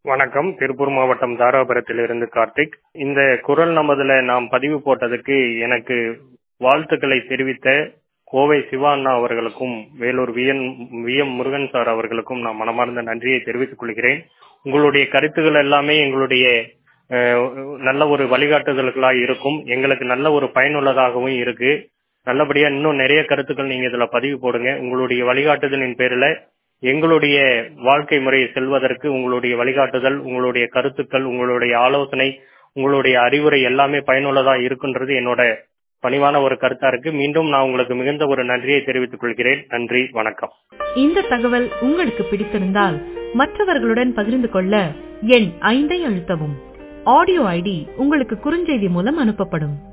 வணக்கம் திருப்பூர் மாவட்டம் தாராபுரத்திலிருந்து கார்த்திக் இந்த குரல் நமதுல நாம் பதிவு போட்டதுக்கு எனக்கு வாழ்த்துக்களை தெரிவித்த கோவை சிவா அண்ணா அவர்களுக்கும் Vellore V N V M Murugan sir அவர்களுக்கும் நான் மனமார்ந்த நன்றியை தெரிவித்துக் கொள்கிறேன் உங்களுடைய கருத்துக்கள் எல்லாமே எங்களுடைய அஹ், நல்ல ஒரு வழிகாட்டுதல்களா இருக்கும் எங்களுக்கு நல்ல ஒரு பயனுள்ளதாகவும் இருக்கு நல்லபடியா இன்னும் நிறைய கருத்துக்கள் நீங்க இதுல பதிவு போடுங்க உங்களுடைய வழிகாட்டுதலின் பேரில எங்களுடைய வாழ்க்கை முறையை செல்வதற்கு உங்களுடைய வழிகாட்டுதல் உங்களுடைய கருத்துக்கள் உங்களுடைய ஆலோசனை உங்களுடைய அறிவுரை எல்லாமே பயனுள்ளதா இருக்குன்றது என்னோட பணிவான ஒரு கருத்தா இருக்கு மீண்டும் நான் உங்களுக்கு மிகுந்த ஒரு நன்றியை தெரிவித்துக் கொள்கிறேன் நன்றி வணக்கம் இந்த தகவல் உங்களுக்கு பிடித்திருந்தால் மற்றவர்களுடன் பகிர்ந்து கொள்ள எண் ஐந்தை அழுத்தவும் ஆடியோ ஐடி உங்களுக்கு குறுஞ்செய்தி மூலம் அனுப்பப்படும்